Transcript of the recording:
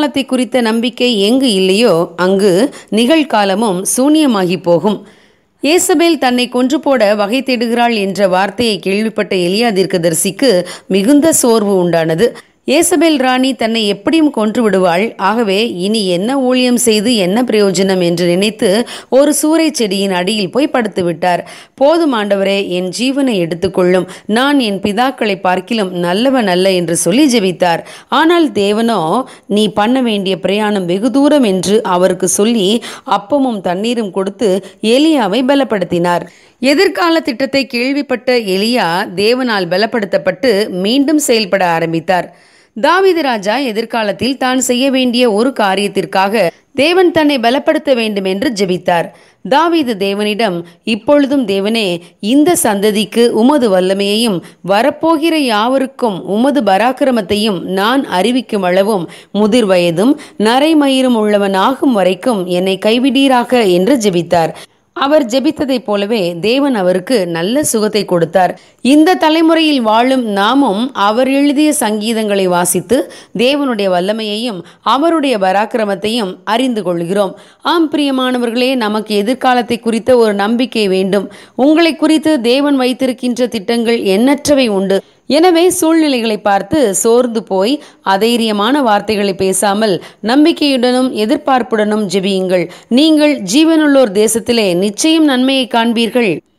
எதிர்காலத்தை குறித்த நம்பிக்கை எங்கு இல்லையோ அங்கு நிகழ்காலமும் சூனியமாகி போகும் ஏசபேல் தன்னை கொன்று போட வகை தேடுகிறாள் என்ற வார்த்தையை கேள்விப்பட்ட எலியா தீர்க்கதரிசிக்கு மிகுந்த சோர்வு உண்டானது ஏசபேல் ராணி தன்னை எப்படியும் கொன்று விடுவாள் ஆகவே இனி என்ன ஊழியம் செய்து என்ன பிரயோஜனம் என்று நினைத்து ஒரு சூறை செடியின் அடியில் போய் படுத்து விட்டார் போதும் ஆண்டவரே என் ஜீவனை எடுத்துக்கொள்ளும் நான் என் பிதாக்களை பார்க்கிலும் நல்லவன் அல்ல என்று சொல்லி ஜெபித்தார் ஆனால் தேவனோ நீ பண்ண வேண்டிய பிரயாணம் வெகு தூரம் என்று அவருக்கு சொல்லி அப்பமும் தண்ணீரும் கொடுத்து எலியாவை பலப்படுத்தினார் எதிர்கால திட்டத்தை கேள்விப்பட்ட எலியா தேவனால் பலப்படுத்தப்பட்டு மீண்டும் செயல்பட ஆரம்பித்தார் தாவீது ராஜா எதிர்காலத்தில் தான் செய்ய வேண்டிய ஒரு காரியத்திற்காக தேவன் தன்னை பலப்படுத்த வேண்டும் என்று ஜெபித்தார் தாவீது தேவனிடம் இப்பொழுதும் தேவனே இந்த சந்ததிக்கு உமது வல்லமையையும் வரப்போகிற யாவருக்கும் உமது பராக்கிரமத்தையும் நான் அறிவிக்கும் அளவும் முதிர் வயதும் நரைமயிரும் உள்ளவனாகும் வரைக்கும் என்னை கைவிடீராக என்று ஜெபித்தார் அவர் ஜெபித்ததைப் போலவே தேவன் அவருக்கு நல்ல சுகத்தை கொடுத்தார் இந்த தலைமுறையில் வாழும் நாமும் அவர் எழுதிய சங்கீதங்களை வாசித்து தேவனுடைய வல்லமையையும் அவருடைய பராக்கிரமத்தையும் அறிந்து கொள்கிறோம் ஆம் பிரியமானவர்களே நமக்கு எதிர்காலத்தை குறித்த ஒரு நம்பிக்கை வேண்டும் உங்களை குறித்து தேவன் வைத்திருக்கின்ற திட்டங்கள் எண்ணற்றவை உண்டு எனவே சூழ்நிலைகளை பார்த்து சோர்ந்து போய் அதைரியமான வார்த்தைகளை பேசாமல் நம்பிக்கையுடனும் எதிர்பார்ப்புடனும் ஜெபியுங்கள் நீங்கள் ஜீவனுள்ளோர் தேசத்திலே நிச்சயம் நன்மையை காண்பீர்கள்